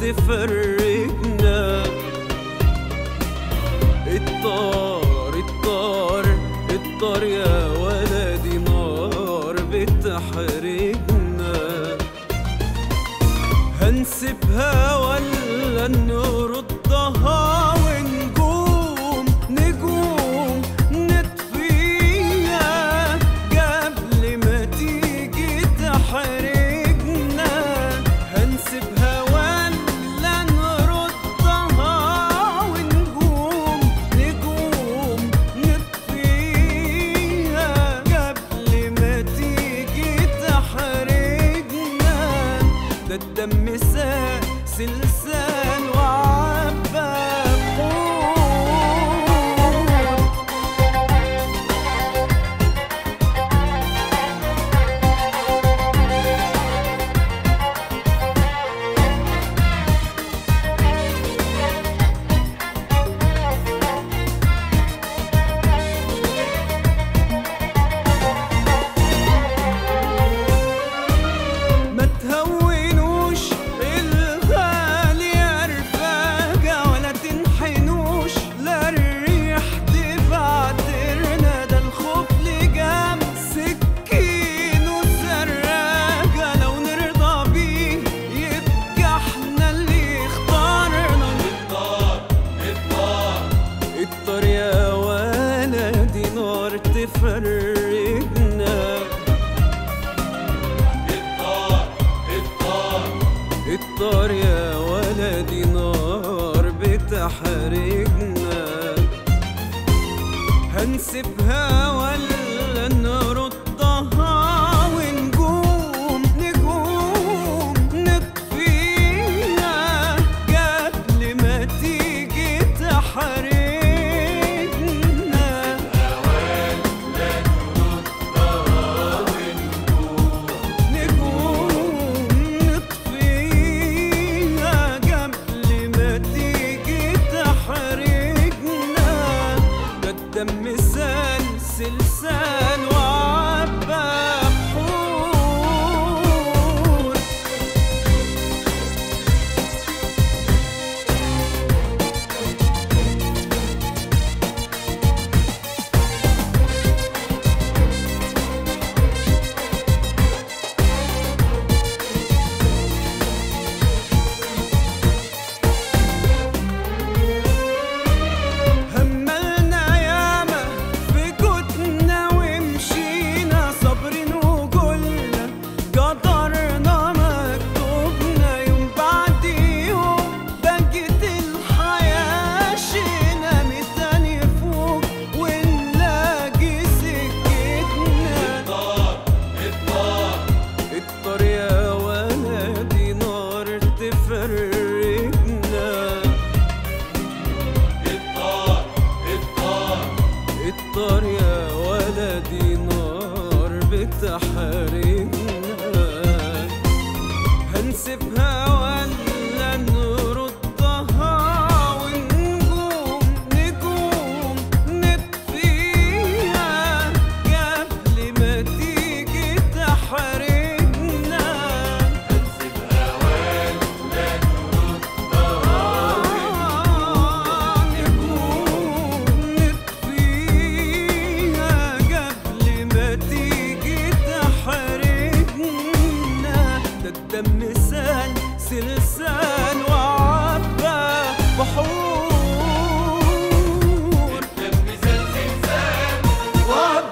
تفرقنا الطار الطار الطار يا ولدي نار بتحرقنا هنسيبها ولا نردها ونقوم نقوم نطفيها قبل ما تيجي تحرقنا هنسيبها ولا نردها ونقوم نقوم نطفيها قبل ما تيجي تحرقنا ده الدم سلسال وعبى بحور ما تهونوش الغالي يا رفاقة ولا تنحنوش لا الريح تبعترنا ده الخوف لجام سكين وسراقة لو نرضى بيه يبقى احنا اللي اختارنا الطار يا ولدي نار تفرقنا الطار يا ولدي نار بتحرقنا هنسيبها ولا نردها ونقوم نقوم نطفيها قبل ما تيجي تحرقنا نقوم نطفيها قبل ما تيجي تحرقنا ده الدم سال سلسال وعبى بحور هملنا ياما في كتنا ومشينا صابرين وقلنا قدرنا مكتوبنا يوم بعد يوم بقت الحياة شينا متاني فوق ونلاقي سكتنا الطار يا ولدي نار تفرقنا الطار يا ولدي نار بتحرقنا هنسيبها ولا نردها ونقوم نقوم نطفيها قبل ما تيجي تحرقنا هنسيبها ولا نردها نقوم نطفيها قبل ما تيجي تحرقنا ده الدم سال سلسال وعبى بحور الدم سال سلسال وعبى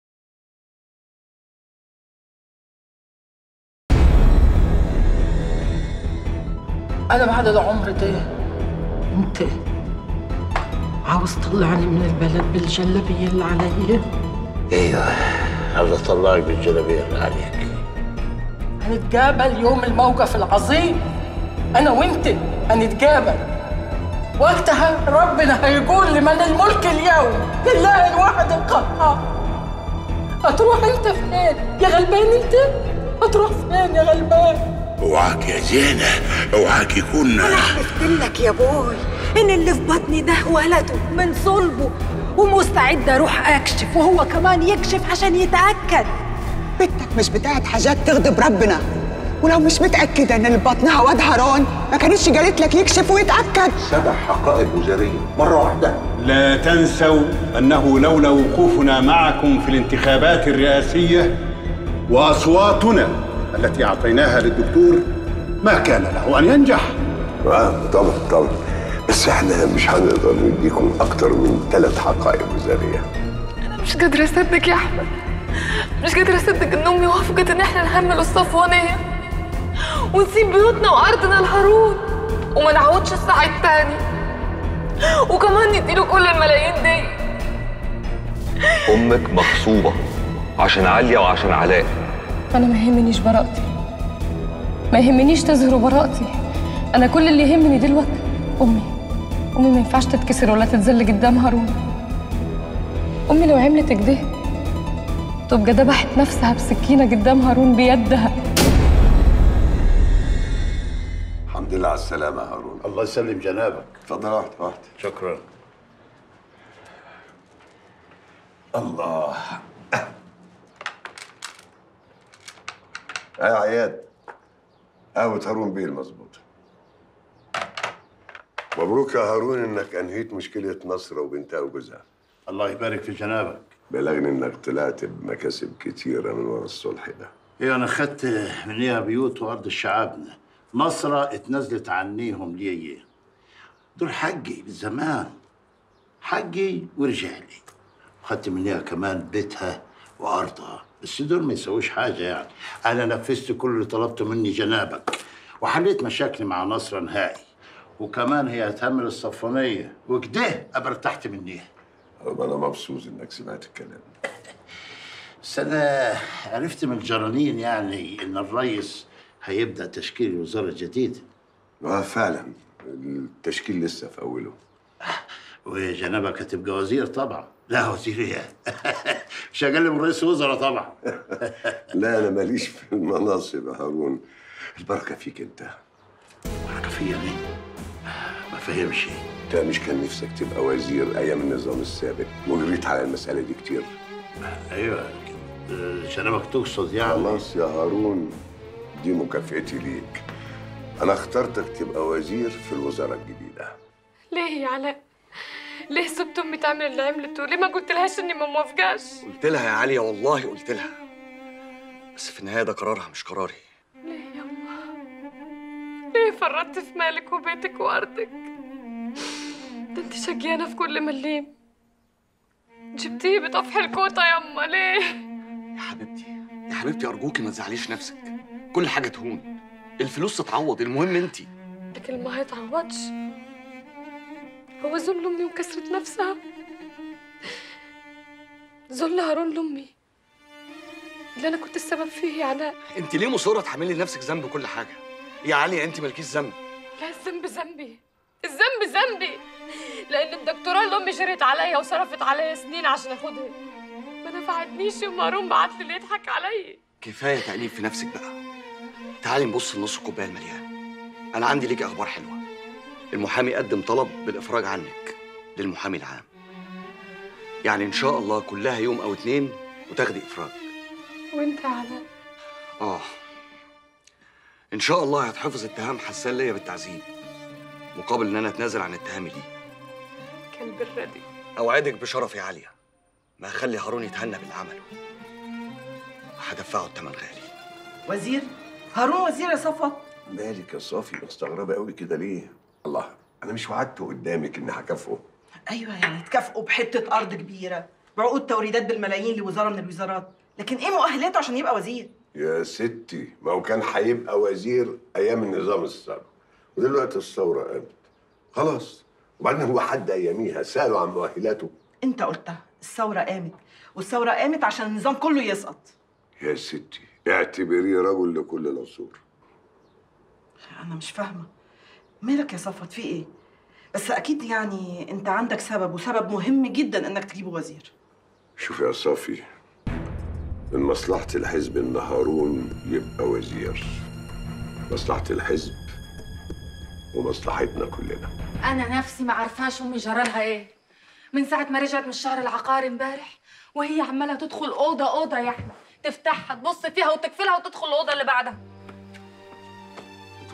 أنا بعد العمر ده أنت عاوز تطلعني من البلد بالجلبية اللي عليا ايوه عاوز اطلعك بالجلابيه اللي عليك هنتقابل يوم الموقف العظيم أنا وأنت هنتقابل وقتها ربنا هيقول لمن الملك اليوم لله الواحد القهار هتروح أنت فين يا غلبان أنت هتروح فين يا غلبان اوعاك يا زينه اوعاك يكون انا حلفت لك يا بوي ان اللي في بطني ده ولده من صلبه ومستعده اروح اكشف وهو كمان يكشف عشان يتاكد بنتك مش بتاعت حاجات تغضب ربنا ولو مش متأكدة إن اللي في بطنها واد هارون ما كانتش جالت لك يكشف ويتأكد سبع حقائب وزارية مرة واحدة لا تنسوا أنه لولا وقوفنا معكم في الانتخابات الرئاسية وأصواتنا التي أعطيناها للدكتور ما كان له أن ينجح آه طبعا طبعا بس احنا مش هنقدر نديكم اكتر من ثلاث حقائب وزاريه مش قادرة أصدق يا أحمد مش قادرة أصدق إن أمي وافقت إن إحنا نحمل الصفوانية ونسيب بيوتنا وأرضنا لهارون وما نعودش الساعة التاني وكمان نديله كل الملايين دي امك مغصوبه عشان عليا وعشان علاء أنا ما يهمنيش براءتي ما يهمنيش تظهر براءتي أنا كل اللي يهمني دلوقتي أمي أمي ما ينفعش تتكسر ولا تتذل قدام هارون أمي لو عملت كده تبقى ذبحت نفسها بسكينة قدام هارون بيدها الحمد لله على السلامه يا هارون الله يسلم جنابك اتفضل واحد واحد شكرا الله يا عياد قهوة هارون بيه المظبوط مبروك يا هارون انك انهيت مشكلة نصرة وبنتها وجوزها الله يبارك في جنابك بلغني انك طلعت بمكاسب كتيرة من ورا الصلح ده هي انا خدت منيها بيوت وارض شعبنا نصرة اتنزلت عنيهم ليه دول حقي من زمان حقي ورجالي خدت منيها كمان بيتها وارضها بس دول ما يسووش حاجه يعني انا نفذت كل اللي طلبته مني جنابك وحليت مشاكلي مع نصرة نهائي وكمان هي هتهمل الصفانيه وكده ابقى ارتحت منيها انا مبسوط انك سمعت الكلام بس انا عرفت من الجرانين يعني ان الرئيس هيبدا تشكيل وزاره جديده اه فعلا التشكيل لسه في اوله وجنابك هتبقى وزير طبعا لا وزير ايه مش اقل من رئيس وزراء طبعا لا انا ماليش في المناصب يا هارون البركه فيك انت بركه فيا مين ما فهمش انت مش كان نفسك تبقى وزير ايام النظام السابق وجريت على المساله دي كتير ايوه لكن جنابك تقصد يعني خلاص يا هارون دي مكافئتي ليك انا اخترتك تبقى وزير في الوزاره الجديده ليه يا علاء؟ ليه سبت أمي تعمل اللي عملته؟ ليه ما قلت لهاش إني ما موافقاش؟ قلت لها يا عليا والله قلت لها بس في النهايه ده قرارها مش قراري ليه يا الله؟ ليه فرطت في مالك وبيتك وأرضك؟ ده انت شقيانة في كل مليم جبتيه بطفح الكوطة يما ليه؟ يا حبيبتي يا حبيبتي ارجوكي ما تزعليش نفسك كل حاجه تهون الفلوس تتعوض المهم انتي لكن ما هيتعوضش هو ذل أمي وكسرت نفسها ذل هارون لأمي اللي أنا كنت السبب فيه يا علاء انت ليه مصره تحملي لنفسك ذنب كل حاجه يا عليا انت مالكيش ذنب لا الذنب ذنبي الذنب ذنبي لأن الدكتوراه اللي أمي جريت عليا وصرفت عليا سنين عشان آخدها ما نفعتنيش يوم هارون بعت لي اللي يضحك عليا كفايه تأنيب في نفسك بقى تعالي نبص لنص الكوبايه المليان انا عندي ليك اخبار حلوه المحامي قدم طلب بالافراج عنك للمحامي العام يعني ان شاء الله كلها يوم او اتنين وتاخدي افراج وأنت يا علاء اه ان شاء الله هتحفظ اتهام حسان ليا بالتعذيب مقابل ان انا اتنازل عن اتهامي ليه كلب الردي اوعدك بشرفي عاليه ما اخلي هارون يتهنى باللي عمله هدفعه الثمن غالي وزير هارون وزير يا صفوت مالك يا صافي مستغربه قوي كده ليه الله انا مش وعدت قدامك اني هكافئه ايوه يعني تكافئوا بحته ارض كبيره بعقود توريدات بالملايين لوزاره من الوزارات لكن ايه مؤهلاته عشان يبقى وزير يا ستي ما هو كان هيبقى وزير ايام النظام السابق ودلوقتي الثوره قامت خلاص وبعدين هو حد اياميها سالوا عن مؤهلاته انت قلتها الثوره قامت والثوره قامت عشان النظام كله يسقط يا ستي اعتبريه رجل لكل العصور انا مش فاهمه مالك يا صفوت في ايه بس اكيد يعني انت عندك سبب وسبب مهم جدا انك تجيبه وزير شوف يا صافي من مصلحة الحزب إن هارون يبقى وزير مصلحة الحزب ومصلحتنا كلنا أنا نفسي ما عارفاش أمي جرالها إيه من ساعة ما رجعت من الشهر العقاري امبارح وهي عمالة تدخل أوضة أوضة يا أحمد تفتحها تبص فيها وتقفلها وتدخل الأوضة اللي بعدها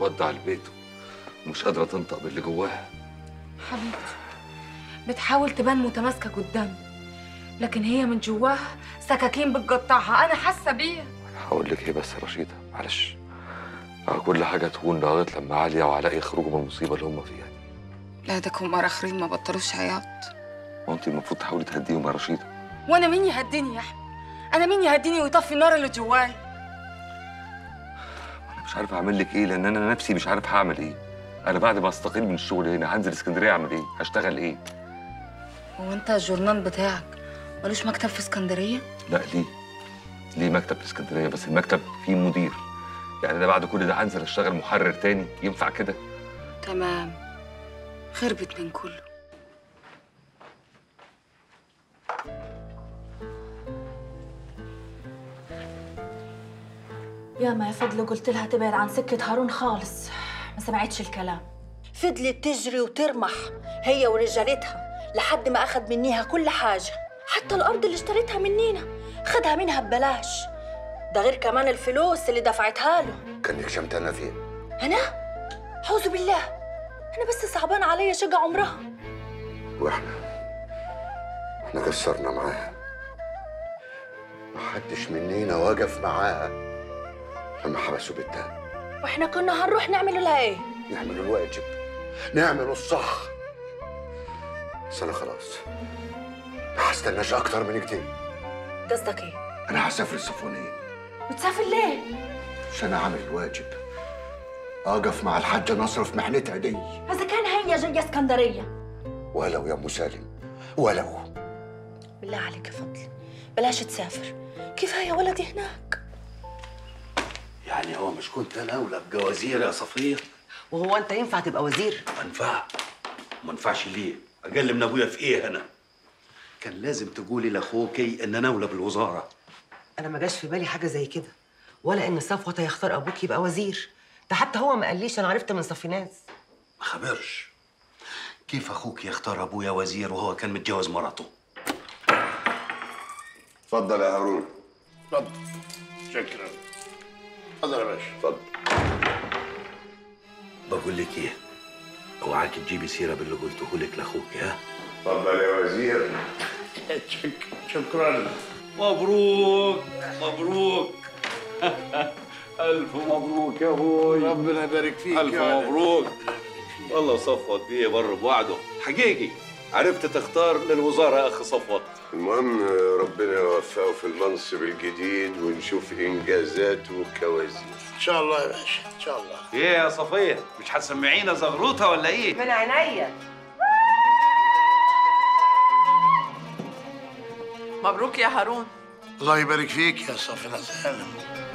بتودع البيت ومش قادرة تنطق باللي جواها حبيبتي بتحاول تبان متماسكة قدامي لكن هي من جواها سكاكين بتقطعها أنا حاسة بيها هقول لك ايه بس يا رشيدة معلش آه، كل حاجة تهون لغاية لما عليا وعلاء يخرجوا من المصيبة اللي هم فيها لا ده كم آخرين ما بطلوش عياط وانت المفروض تحاولي تهديهم يا رشيدة وأنا مين يهديني يا أحمد أنا مين يهديني ويطفي النار اللي جواي انا مش عارف اعمل لك ايه لان انا نفسي مش عارف هعمل ايه انا بعد ما استقيل من الشغل هنا هنزل اسكندريه اعمل ايه هشتغل ايه هو أنت الجورنال بتاعك ملوش مكتب في اسكندرية؟ لا ليه ليه مكتب في اسكندريه بس المكتب فيه مدير يعني انا بعد كل ده هنزل اشتغل محرر تاني ينفع كده تمام خربت من كله يا ما يا فضل قلت لها تبعد عن سكة هارون خالص ما سمعتش الكلام فضلت تجري وترمح هي ورجالتها لحد ما أخد منيها كل حاجة حتى الأرض اللي اشتريتها منينا خدها منها ببلاش ده غير كمان الفلوس اللي دفعتها له كانك شمتانة فين؟ أنا؟ أعوذ بالله أنا بس صعبان عليا شقى عمرها واحنا احنا قصرنا معاها محدش مننا وقف معاها لما حبسوا بنتها وإحنا كنا هنروح نعمل لها إيه؟ نعمل الواجب نعمل الصح بس انا خلاص ما هستناش اكتر من كده قصدك إيه؟ انا هسافر السفونية بتسافر ليه؟ عشان اعمل الواجب اقف مع الحاجة نصر في محنتها دي إذا كان هي جاية اسكندرية ولو يا ام سالم ولو بالله عليك يا فضل بلاش تسافر كفاية ولدي هناك يعني هو مش كنت انا اولى بجوازير يا صفيه وهو انت ينفع تبقى وزير ما ينفع ما ينفعش ليه اقل من ابويا في ايه انا كان لازم تقولي لاخوكي ان انا اولى بالوزاره انا ما جاش في بالي حاجه زي كده ولا ان صفوت هيختار ابوك يبقى وزير ده حتى هو ما قاليش انا عرفت من صفيناز ما خبرش كيف اخوك يختار ابويا وزير وهو كان متجوز مراته اتفضل يا هارون اتفضل شكرا اتفضل يا باشا اتفضل بقول لك ايه اوعاك تجيبي سيره باللي قلته لك لاخوك ها اتفضل يا وزير شكرا مبروك مبروك ألف مبروك يا أبوي ربنا يبارك فيك ألف يا ولد. مبروك والله صفوت بيه بر بوعده حقيقي عرفت تختار للوزارة يا أخي صفوت المهم ربنا يوفقه في المنصب الجديد ونشوف انجازاته وكوازير ان شاء الله يا باشا ان شاء الله إيه يا صفية مش هتسمعينا زغروطة ولا إيه؟ من عينيا مبروك يا هارون الله يبارك فيك يا صفنا سالم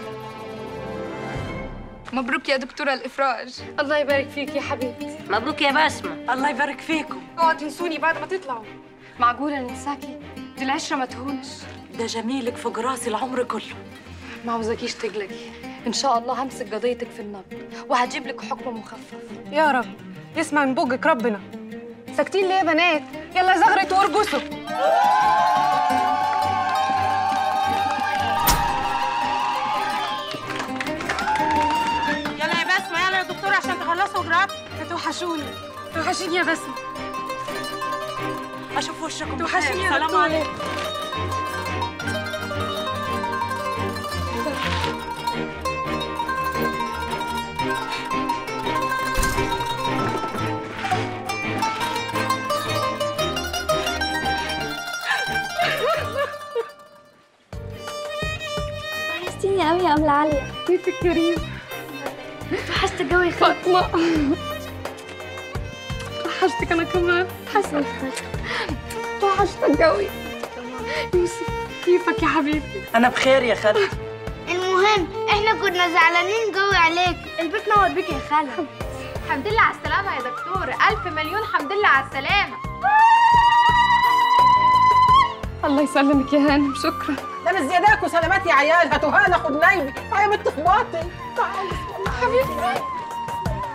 مبروك يا دكتورة الإفراج الله يبارك فيك يا حبيبتي مبروك يا بسمة الله يبارك فيكم اوعوا تنسوني بعد ما تطلعوا معقولة ننساكي دي العشرة ما تهونش ده جميلك فوق راسي العمر كله ما عاوزاكيش تقلقي ان شاء الله همسك قضيتك في النبض وهجيب لك حكم مخفف يا رب يسمع من بوجك ربنا ساكتين ليه يا بنات يلا زغرت وارجسوا يلا يا بسمة يلا يا دكتور عشان تخلصوا اجراءات توحشوني توحشيني يا بسمة اشوف وشكم توحشيني بخير. يا سلام دكتورة. عليكم وحشتيني قوي يا أم العالية كيفك كريم وحشت الجو فاطمة وحشتك أنا كمان حسن وحشتك قوي يوسف كيفك يا حبيبي انا بخير يا خالتي المهم احنا كنا زعلانين قوي عليك البيت نور بيك يا خالة الحمد لله على السلامة يا دكتور ألف مليون حمد لله على السلامة الله يسلمك يا هانم شكرا ده مش زياداك وسلامات يا عيال هاتوا هانا خد نايمي يا بنت في باطن تعالي حبيبتي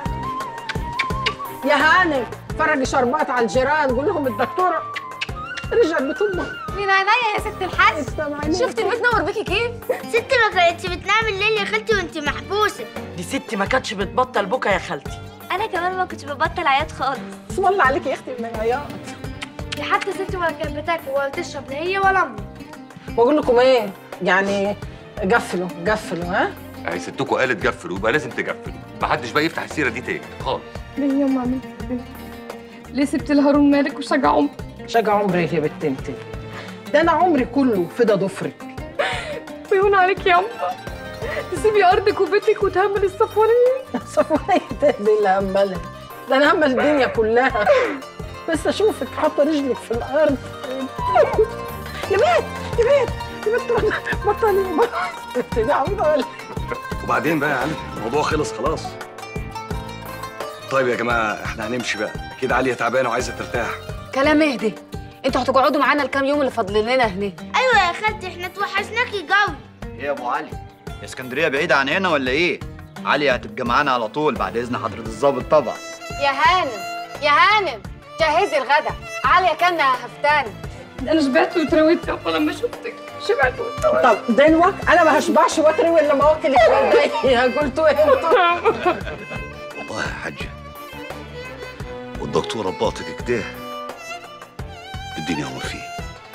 يا هانم فرجي شربات على الجيران قول لهم الدكتوره رجعت بتطبخ من عينيا يا ست الحاج شفتي البيت نور بيكي كيف؟ ستي ما كانتش بتنام الليل يا خالتي وانت محبوسه دي ستي ما كانتش بتبطل بكا يا خالتي انا كمان ما كنتش ببطل عياط خالص اسم الله عليك يا اختي من العياط دي حتى ستي ولا كانت بتاكل ولا تشرب لا هي ولا امي بقول لكم ايه يعني قفلوا قفلوا ها اهي ستكم قالت قفلوا يبقى لازم تقفلوا محدش بقى يفتح السيره دي تاني خالص ليه يا مامي ليه سبت لهارون مالك وشجع عمري شجع عمري يا بنت انت ده انا عمري كله فدا ضفرك ويهون عليك يا أمه تسيبي أرضك وبيتك وتهمل الصفوانية صفوانية دي اللي هملها ده انا همل الدنيا كلها بس اشوفك حاطه رجلك في الارض يا بنت يا بنت يا بنت بطلي انت دي عبيطه ولا وبعدين بقى يا علي الموضوع خلص خلاص طيب يا جماعه احنا هنمشي بقى اكيد عليا تعبانه وعايزه ترتاح كلام اهدي انتوا هتقعدوا معانا الكام يوم اللي فاضلين لنا هنا ايوه يا خالتي احنا توحشناكي قوي ايه يا ابو علي اسكندريه بعيده عن هنا ولا ايه علي هتبقى معانا على طول بعد اذن حضره الضابط طبعا يا هانم يا هانم جهزي الغدا عالية كانها هفتاني انا شبعت واترويت يابا لما شفتك شبعت واترويت طب دلوقتي انا ما هشبعش واتري ولا ما واكل الشبايه قلتوا ايه انتوا والله يا حاجه والدكتوره باطك كده الدنيا هو فيه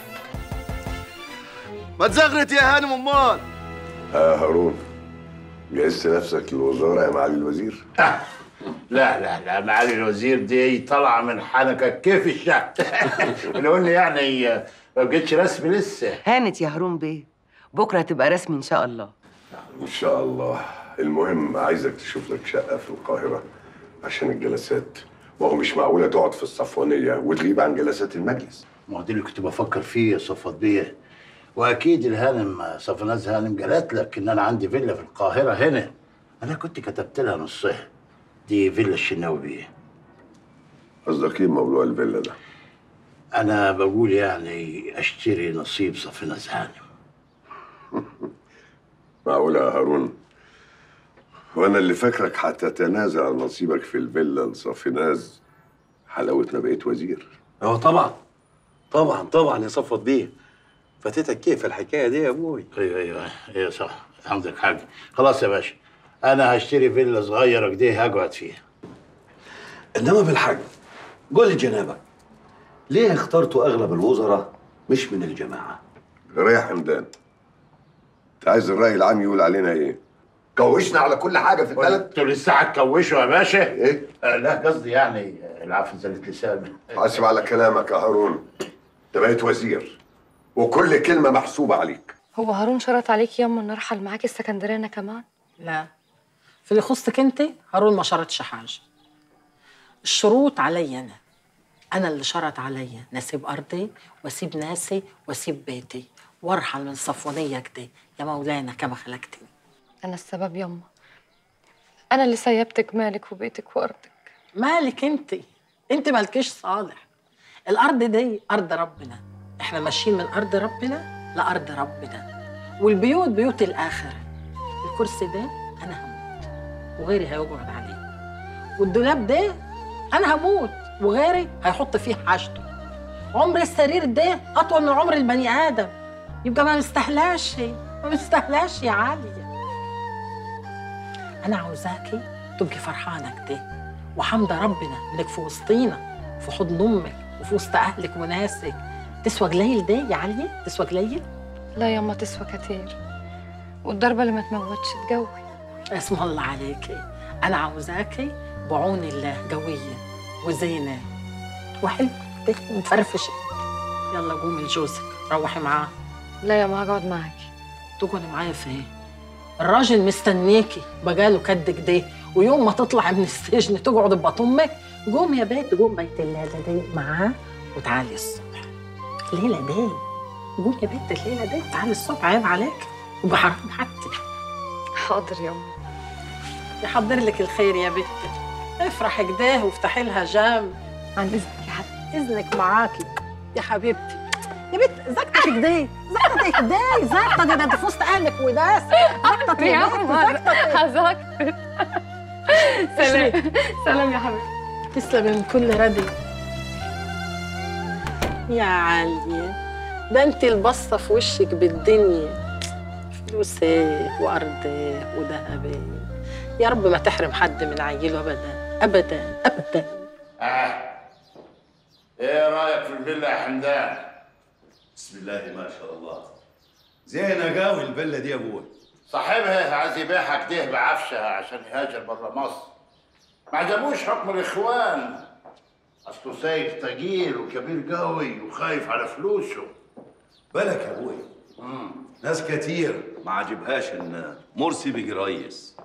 ما تزغرت يا هانم امال ها هارون جهزت نفسك للوزاره يا معالي الوزير لا لا لا معالي الوزير دي طالعه من حنكك كيف الشعب لو اني يعني ما بقتش رسمي لسه هانت يا هارون بيه بكره هتبقى رسمي ان شاء الله ان شاء الله المهم عايزك تشوف لك شقه في القاهره عشان الجلسات وهو مش معقوله تقعد في الصفوانيه وتغيب عن جلسات المجلس ما هو دي اللي كنت بفكر فيه يا صفوت بيه واكيد الهانم صفناز هانم قالت لك ان انا عندي فيلا في القاهره هنا انا كنت كتبت لها نصها دي فيلا الشناوي بيه قصدك ايه موضوع الفيلا ده انا بقول يعني اشتري نصيب صفناز هانم معقوله يا هارون وانا اللي فاكرك هتتنازل عن نصيبك في الفيلا لصافيناز حلاوتنا بقيت وزير اه طبعا طبعا طبعا يا صفوت بيه فاتتك كيف الحكايه دي يا ابوي ايوه ايوه ايوه صح عندك حاجه خلاص يا باشا انا هشتري فيلا صغيره كده هقعد فيها انما بالحج قول لي جنابك ليه اخترتوا اغلب الوزراء مش من الجماعه ريح حمدان انت عايز الراي العام يقول علينا ايه كوشنا على كل حاجه في البلد انتوا لسه هتكوشوا يا باشا ايه لا قصدي يعني العفو زلت لساني حاسب على كلامك يا هارون انت بقيت وزير وكل كلمه محسوبه عليك هو هارون شرط عليك ياما ان ارحل معاكي السكندريه انا كمان لا في اللي يخصك انت هارون ما شرطش حاجه الشروط علي انا انا اللي شرط عليا نسيب ارضي واسيب ناسي واسيب بيتي وارحل من صفوانيه كده يا مولانا كما خلقتني انا السبب ياما انا اللي سيبتك مالك وبيتك وارضك مالك انت انت مالكيش صالح الارض دي ارض ربنا احنا ماشيين من ارض ربنا لارض ربنا والبيوت بيوت الاخره الكرسي ده انا هموت وغيري هيقعد عليه والدولاب ده انا هموت وغيري هيحط فيه حاجته عمر السرير ده اطول من عمر البني ادم يبقى ما مستهلاش ما مستهلاش يا عاليه انا عاوزاكي تبقي فرحانه كده وحمد ربنا انك في وسطينا في حضن امك وفي وسط اهلك وناسك تسوى قليل ده يا عليا تسوى قليل لا ياما تسوى كتير والضربه اللي ما تموتش تجوي اسم الله عليكي انا عاوزاكي بعون الله قويه وزينه وحلوه كده ومفرفشه يلا قومي لجوزك روحي معاه لا ياما هقعد معاكي تقعدي معايا في ايه الراجل مستنيكي بقاله كد كده ويوم ما تطلعي من السجن تقعد ببطن امك قوم يا بيت قوم بيت الليله دي معاه وتعالي الصبح الليله دي قوم يا بيت الليله دي تعالي الصبح عيب عليك وبحرام حتى حاضر ياما يحضر لك الخير يا بنتي افرحي كده وافتحي لها جام عن اذنك يا حبيبتي اذنك معاكي يا حبيبتي يا بنت زقتك كده زقتك كده زقتك ده انت في وسط اهلك وناس زقتك يا يا عمر بنت زقتك هزقتك سلام سلام يا حبيبتي تسلمي من كل ردي يا عالية ده انت البصة في وشك بالدنيا فلوس ايه وارض ايه وذهب ايه يا رب ما تحرم حد من عيله ابدا ابدا ابدا آه. ايه رايك في الفيلا يا حمدان بسم الله ما شاء الله زينة قوي الفيلا دي يا ابوي صاحبها عايز يبيعها كده بعفشها عشان يهاجر بره مصر ما عجبوش حكم الاخوان اصله سيد تقيل وكبير قوي وخايف على فلوسه بالك يا ابوي ناس كتير ما عجبهاش ان مرسي بيجي رئيس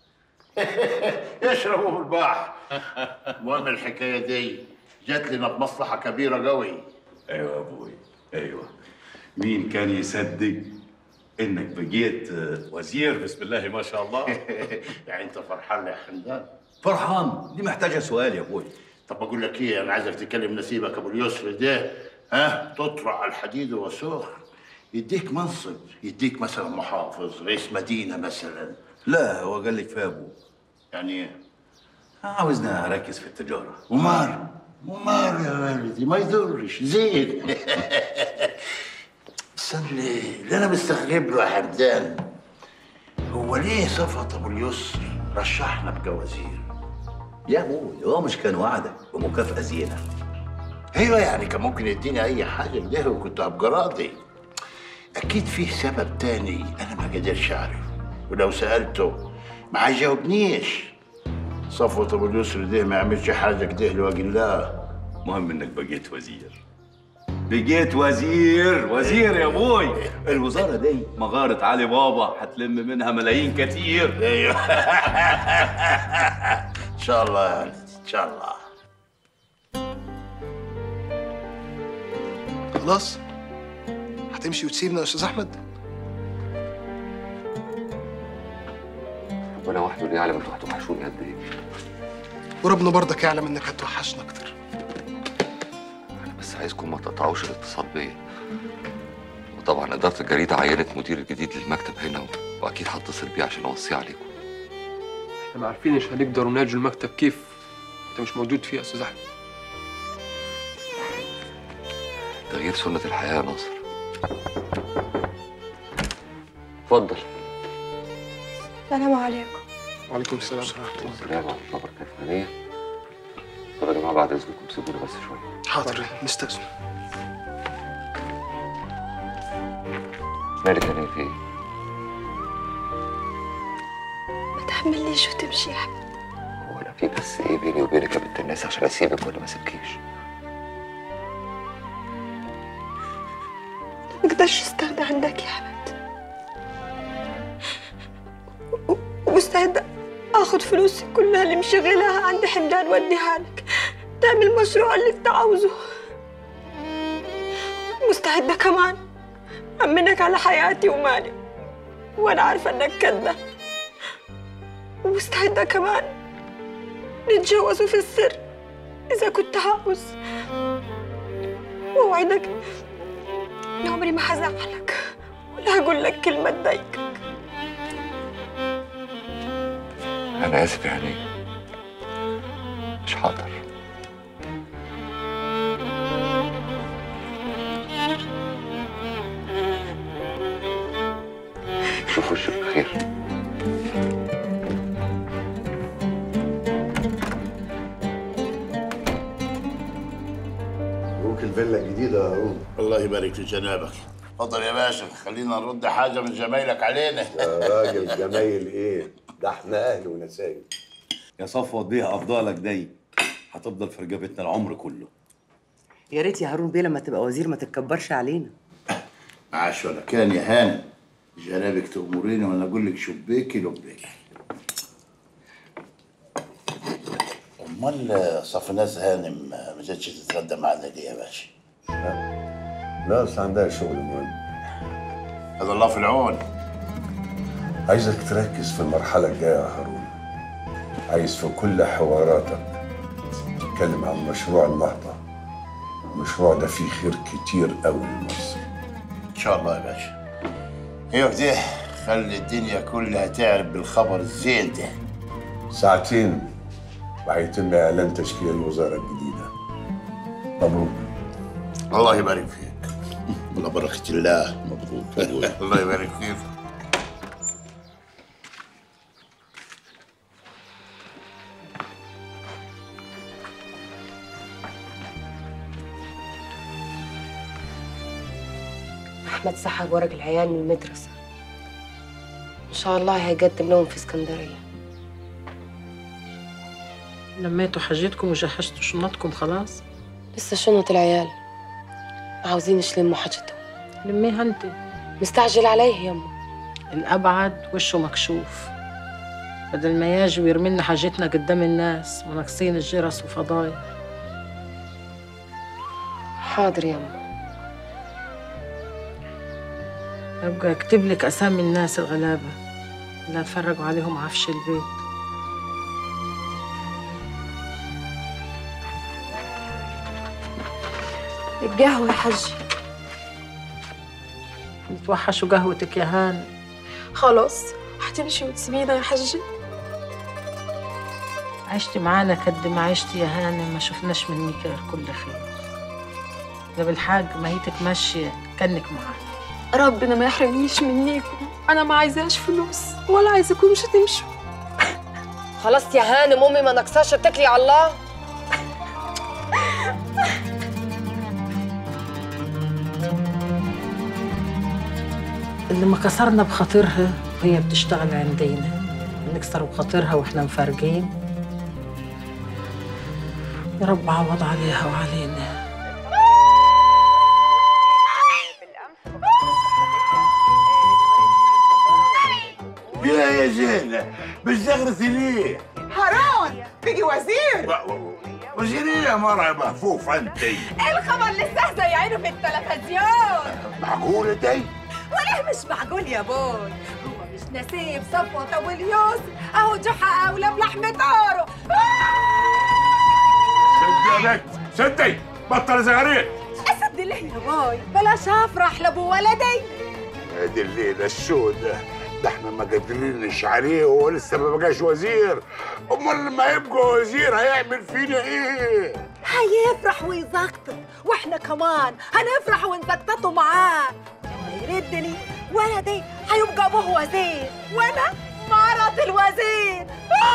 يشربوا في البحر المهم الحكايه دي جات لنا بمصلحه كبيره قوي ايوه يا ابوي ايوه مين كان يصدق انك بقيت آه، وزير بسم الله ما شاء الله يعني انت فرحان يا حمدان فرحان دي محتاجه سؤال يا ابوي طب اقول لك ايه انا عايزك تكلم نسيبك ابو اليسر ده ها تطرع على الحديد وسخن يديك منصب يديك مثلا محافظ رئيس مدينه مثلا لا هو قال لي كفايه يا ابوي يعني ايه عاوزنا اركز في التجاره ومال ومال يا والدي ما يضرش زين بس أنا اللي اللي انا مستغرب له يا حمدان هو ليه صفوت ابو اليسر رشحنا بجوازير يا ابوي هو مش كان وعدك بمكافاه زينه ايوه يعني كان ممكن يديني اي حاجه كده وكنت ابقى راضي اكيد فيه سبب تاني انا ما قدرش اعرف ولو سالته ما هيجاوبنيش صفوة ابو اليسر ده ما يعملش حاجه كده لوجه الله مهم انك بقيت وزير بقيت وزير وزير يا ابوي الوزاره دي مغاره علي بابا هتلم منها ملايين كتير ايوه ان شاء الله يا ولدي ان شاء الله خلاص هتمشي وتسيبنا يا استاذ احمد ربنا وحده اللي يعلم انتوا هتوحشوني قد ايه وربنا برضك يعلم انك هتوحشنا اكتر بس عايزكم ما تقطعوش الاتصال بيا وطبعا إدارة الجريدة عينت مدير جديد للمكتب هنا و... وأكيد هتصل بيه عشان أوصيه عليكم احنا عارفين مش هنقدر نناجوا المكتب كيف انت مش موجود فيه يا استاذ احمد تغيير سنة الحياة يا ناصر اتفضل السلام عليكم وعليكم السلام السلام ورحمة الله وبركاته هنية طب يا جماعة بعد إذنكم سيبوني بس شوية حاضر نستأذن مالك يا هنية في إيه؟ ما تحملنيش وتمشي يا احمد هو أنا في بس إيه بيني وبينك يا بنت الناس عشان أسيبك ولا ما أسيبكيش ما اقدرش استغنى عنك يا احمد و- ومستعدة اخد فلوسي كلها اللي مشغلها عند حمدان واديها لك تعمل المشروع اللي انت عاوزه مستعدة كمان أمنك على حياتي ومالي وأنا عارفة إنك كذاب ومستعدة كمان نتجوزوا في السر إذا كنت عاوز وأوعدك إن عمري ما هزعلك ولا هقول لك كلمة تضايقك أنا آسف يا هنية مش هقدر شوف وشك بخير مبروك الفيلا الجديدة يا هارون الله يبارك في جنابك اتفضل يا باشا خلينا نرد حاجة من زمايلك علينا يا راجل جمايل ايه ده احنا اهل ونسايب يا صفوت بيها افضالك دي هتفضل في رقبتنا العمر كله يا ريت يا هارون بيه لما تبقى وزير ما تتكبرش علينا معاش ولا كان يا هاني جنابك تأمريني وانا اقول لك شبيكي لبيكي امال صفناز هانم ما جاتش تتغدى معانا ليه يا باشا؟ لا بس عندها شغل مهم هذا الله في العون عايزك تركز في المرحلة الجاية يا هارون عايز في كل حواراتك تتكلم عن مشروع النهضة المشروع ده فيه خير كتير قوي لمصر ان شاء الله يا باشا ايوه كده خلي الدنيا كلها تعرف بالخبر الزين ده ساعتين وهيتم إعلان تشكيل الوزارة الجديدة مبروك الله يبارك فيك على بركة الله مبروك الله يبارك فيك أحمد سحب ورق العيال من المدرسة إن شاء الله هيقدم لهم في اسكندرية لميتوا حاجتكم وجهزتوا شنطكم خلاص لسه شنط العيال عاوزين يشلموا حاجتهم لميها انت مستعجل عليه يما الأبعد وشه مكشوف بدل ما يجي ويرمي لنا حاجتنا قدام الناس وناقصين الجرس وفضايح حاضر يما أبقى أكتب لك أسامي الناس الغلابة اللي هتفرجوا عليهم عفش البيت القهوة يا حجي يتوحشوا قهوتك يا هان خلاص هتمشي وتسيبينا يا حجي عشتي معانا قد ما عشتي يا هانم ما شفناش منك غير كل خير ده بالحاج ما هيتك ماشية كأنك معانا ربنا ما يحرمنيش منيكم انا ما عايزاش فلوس ولا عايزاكمش تمشوا خلاص يا هانم أمي ما ناقصاش اتكلي على الله اللي ما كسرنا بخاطرها وهي بتشتغل عندنا نكسر بخاطرها واحنا مفارقين يا رب عوض عليها وعلينا يا يا زينة بتزغرتي ليه؟ هارون بيجي وزير وزير ايه يا مرة مهفوف انت؟ ايه الخبر اللي استهزأ يعينه في التلفزيون معقولة دي؟ وليه مش معقول يا بوي هو مش نسيب صفوة ابو اليوسف اهو جحا اولى بلحمة عاره سدي يا بنت سدي بطل زغاريت اسد ليه يا بوي بلاش افرح لابو ولدي هذه الليلة السودة ده احنا ما قادرينش عليه وهو لسه ما بقاش وزير امال لما يبقى وزير هيعمل فينا ايه؟ هيفرح ويزقطط واحنا كمان هنفرح ونزقططه معاه لما يردني ولدي هيبقى ابوه وزير وانا مرات الوزير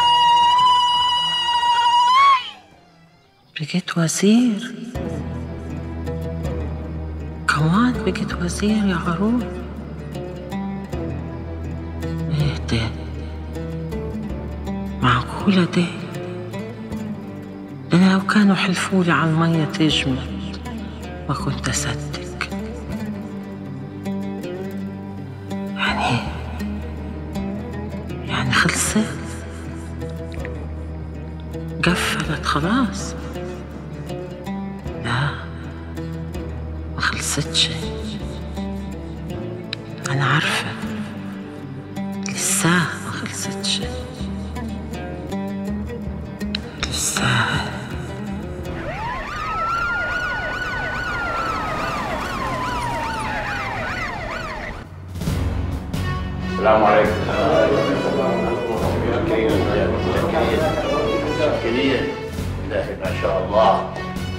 بقيت وزير كمان بقيت وزير يا عروس ايه ده معقولة ده ده أنا لو كانوا حلفولي على المية تجمد ما كنت أصدق يعني يعني خلصت قفلت خلاص لا ما خلصتش أنا عارفة لسه ما خلصتش لسه السلام عليكم شكريا الله ما شاء الله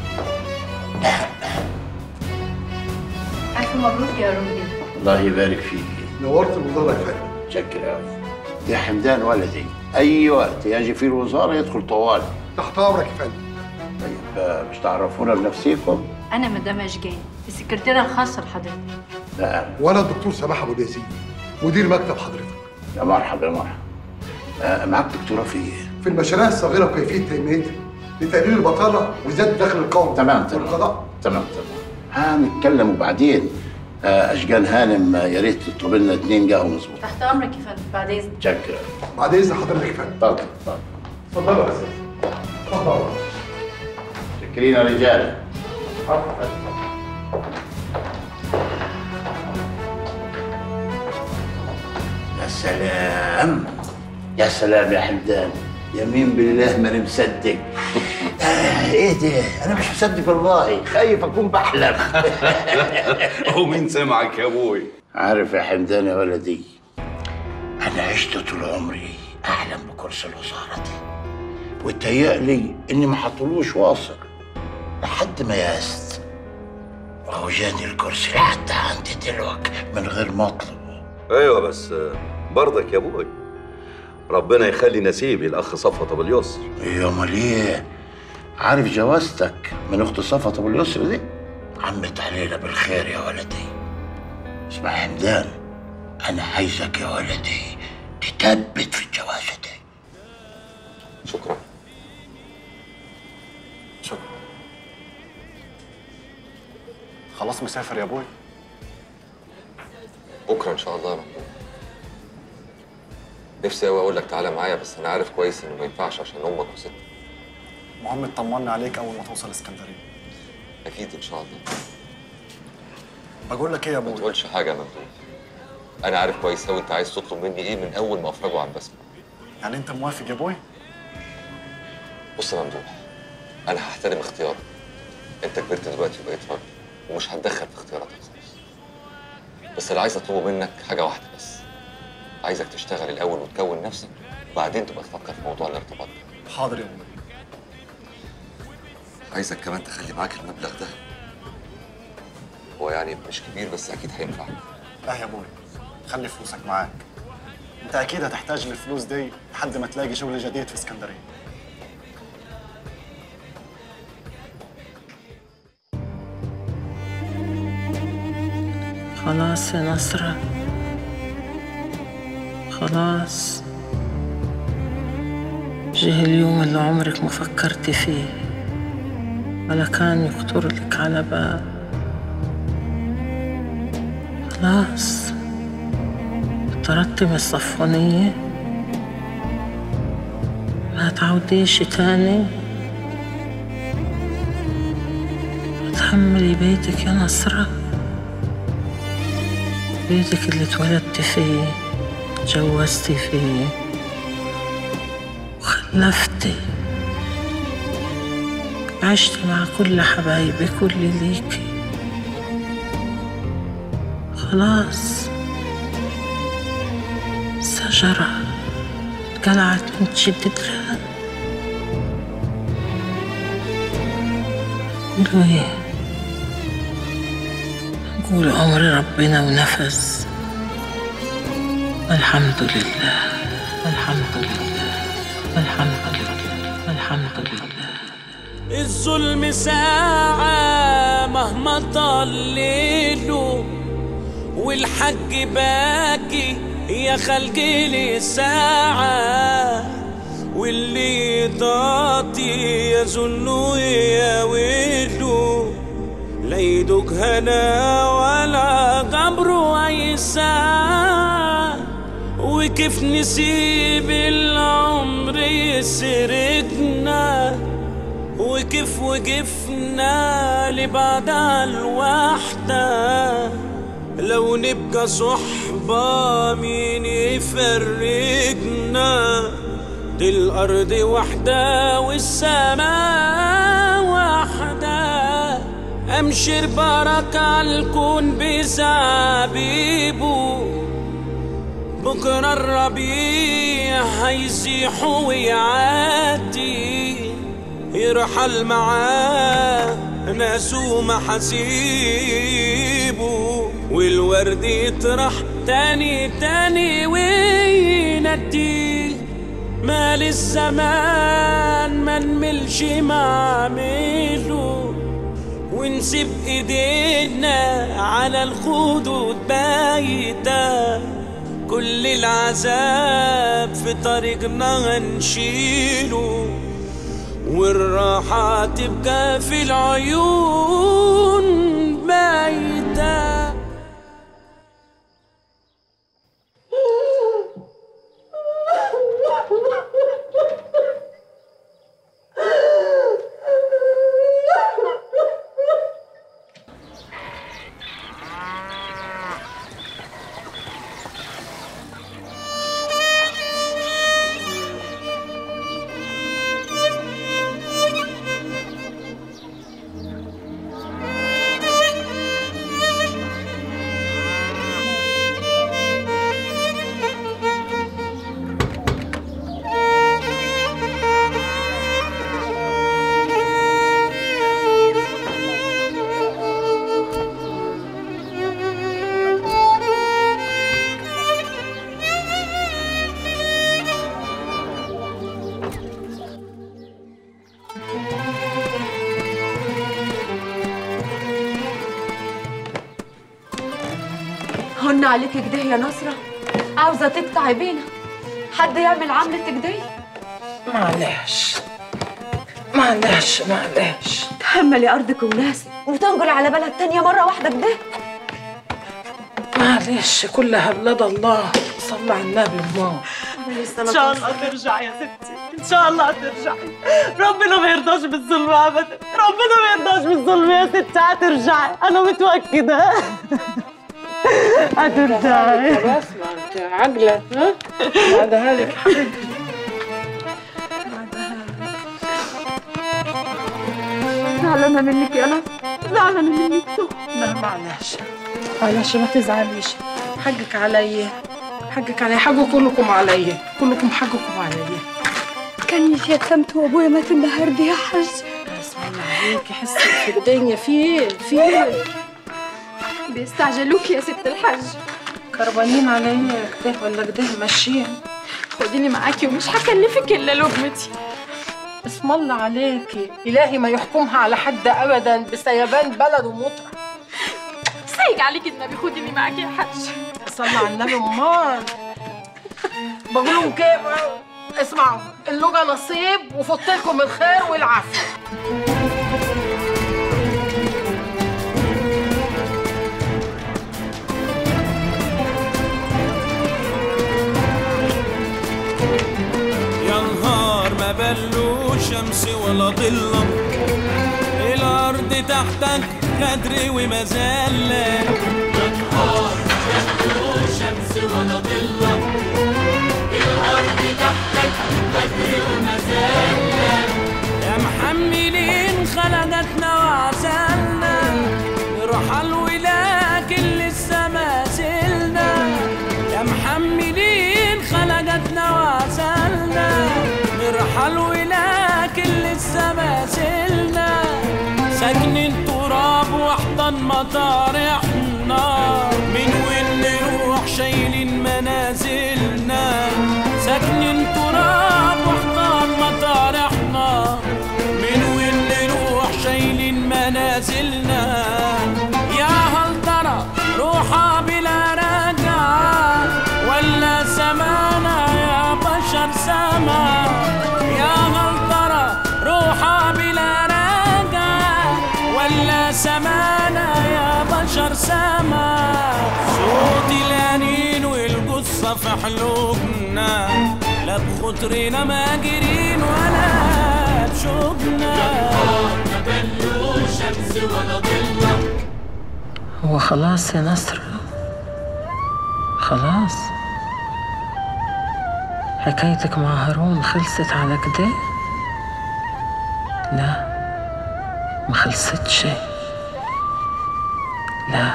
ألف مبروك يا روبي الله يبارك فيك نورت الوزاره يا فندم شكرا قوي يا حمدان ولدي اي وقت يجي في الوزاره يدخل طوالي تحت امرك يا فندم طيب آه، مش تعرفونا بنفسيكم؟ أنا مدام أشجان السكرتيرة الخاصة بحضرتك نعم وانا الدكتور سماح ابو ياسين مدير مكتب حضرتك يا مرحبا يا مرحبا آه، معاك دكتوره في ايه؟ في المشاريع الصغيره وكيفيه تنميتها لتقليل البطاله وزياده الدخل القومي تمام تمام والقضاء تمام تمام هنتكلم بعدين آه، اشجان هانم آه، يا ريت تطلب لنا اتنين قهوه مظبوط تحت أمرك يا فندم بعد إذنك شكرا بعد اذن حضرتك يا فندم اتفضل اتفضل اتفضلوا يا استاذ اتفضلوا شكرين يا رجال يا سلام يا سلام يا حمدان يمين بالله ماني مصدق آه ايه ده انا مش مصدق والله خايف اكون بحلم هو مين سمعك يا ابوي عارف يا حمدان يا ولدي انا عشت طول عمري احلم بكرسي الوزاره دي وتهيألي اني ما حطلوش واصل لحد ما يأست اهو جاني الكرسي لحد عندي دلوقتي من غير ما اطلب ايوه بس برضك يا ابوي ربنا يخلي نسيبي الاخ صفوت ابو اليسر ايه امال ايه عارف جوازتك من اخت صفوت ابو اليسر دي عمت علينا بالخير يا ولدي اسمع يا حمدان انا عايزك يا ولدي تثبت في الجوازه دي شكرا شكرا خلاص مسافر يا ابوي بكره ان شاء الله يا محمود نفسي قوي اقول لك تعالى معايا بس انا عارف كويس انه ما ينفعش عشان امك وستك المهم اطمني عليك اول ما توصل اسكندريه اكيد ان شاء الله بقول لك ايه يا ما ابوي تقولش حاجه يا ممدوح انا عارف كويس قوي انت عايز تطلب مني ايه من اول ما افرجه عن بسمه يعني انت موافق يا ابوي بص يا ممدوح انا هحترم اختيارك انت كبرت دلوقتي وبقيت راجل ومش هتدخل في اختياراتك خالص بس اللي عايز اطلبه منك حاجه واحده بس عايزك تشتغل الاول وتكون نفسك وبعدين تبقى تفكر في موضوع الارتباط ده حاضر يا ابوي عايزك كمان تخلي معاك المبلغ ده هو يعني مش كبير بس اكيد هينفع لا يا ابوي خلي فلوسك معاك انت اكيد هتحتاج للفلوس دي لحد ما تلاقي شغل جديد في اسكندريه خلاص يا نصرة خلاص جه اليوم اللي عمرك ما فكرت فيه ولا كان يخطر لك على بال خلاص طردت من الصفونية ما تعوديش تاني تحملي بيتك يا نصره بيتك اللي اتولدت فيه اتجوزتي فيه وخلفتي عشت مع كل حبايبك واللي ليكي خلاص شجرة اتقلعت من جدرها قولوا ايه قول أمر ربنا ونفذ الحمد لله الحمد لله الحمد لله الحمد لله الظلم ساعة مهما طال ليله والحج باكي يا خلقي لي ساعة واللي يطاطي يظن يا ويله لا يدوك هنا ولا غبره أي ساعة وكيف نسيب العمر يسرقنا وكيف وقفنا لبعد الوحدة لو نبقى صحبة مين يفرقنا دي الأرض وحدة والسماء وحدة أمشي بركة الكون بزعبيبه بكرة الربيع هيزيح ويعدي يرحل معاه ناس ومحاسيبه والورد يطرح تاني تاني ويندي مال الزمان ما نملش معمله ونسيب ايدينا على الخدود بايته كل العذاب في طريقنا هنشيله والراحة تبقى في العيون بايته معقولنا عليك كده يا نصرة عاوزة تقطعي بينا حد يعمل عملة كده معلش معلش معلش تحملي أرضك وناسك وتنقل على بلد تانية مرة واحدة كده معلش كلها بلاد الله صلى على النبي ماما ان شاء الله ترجعي يا ستي ان شاء الله ترجعي ربنا ما يرضاش بالظلم ابدا ربنا ما يرضاش بالظلم يا ستي هترجعي انا متاكده هترجعي خلاص ما انت عقلة ها بعدها لك حبيبتي زعلانة منك يا نصر زعلانة منك لا معلش معلش ما تزعليش حقك عليا حقك عليا حقه كلكم عليا كلكم حقكم عليا كان يتيتمت وابويا مات النهارده يا حاج اسم الله عليكي حسي في الدنيا في ايه في ايه بيستعجلوك يا ست الحاج كربانين عليا كده ولا كده ماشيين خديني معاكي ومش هكلفك الا لقمتي اسم الله عليكي الهي ما يحكمها على حد ابدا بسيبان بلد ومطرح سايق عليك النبي خديني معاكي يا حاج صلى على النبي امال بقول لهم كيف اسمعوا اللغه نصيب وفضت لكم الخير والعافيه يا نهار ما بلو شمس ولا ضلة الأرض تحتك غدر ومذلة يا نهار ما بلو شمس ولا ضلة الأرض تحتك غدر ومذلة يا محملين خلقتنا وعسلنا نرحل ولكن لسه ما زلنا يا محملين خلقتنا وعسلنا نرحل ولكن لسه ما زلنا ساكنين تراب واحضن مطارحنا من وين نروح شايلين منازلنا ساكنين تراب واحضن مطارحنا من وين نروح شايلين منازلنا يا هل ترى روحها بلا رجعة ولا سمانا يا بشر سما يا هل ترى روحها بلا رجعة ولا سمانا يا بشر سما صوت الأنين والقصة في حلوبنا لا بخطرنا ما جرين ولا بشوقنا شمس ولا ضلة هو خلاص يا نصر خلاص حكايتك مع هارون خلصت على كده لا ما خلصتش لا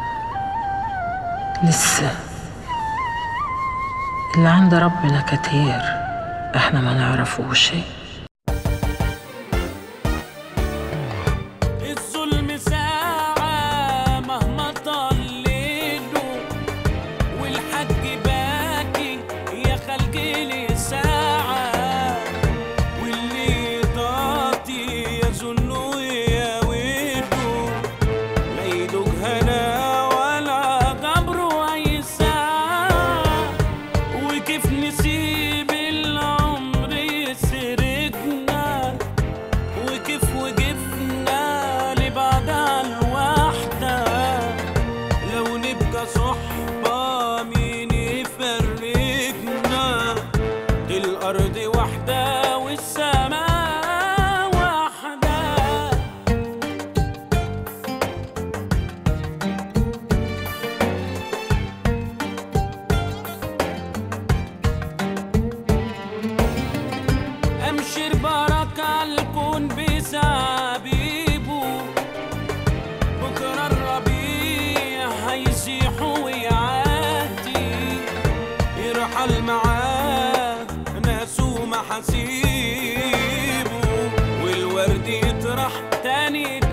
لسه اللي عند ربنا كتير احنا ما نعرفوش الظلم ساعة مهما طال ليله والحج باكي يا خلقي لي ساعة واللي طاطي يظن يا ويله لا يدوق هنا ولا قبره أي ساعة وكيف نسيب العمر يسرقنا وكيف وقفنا لبعد على الوحدة لو نبقى صحبة مين يفرقنا دي الأرض واحدة والسماء واحدة أمشي بركة الكون بزعبيبه بكرة الربيع هيزيح ويعدي يرحل معاه ناس ومحاسيبه والورد يطرح تاني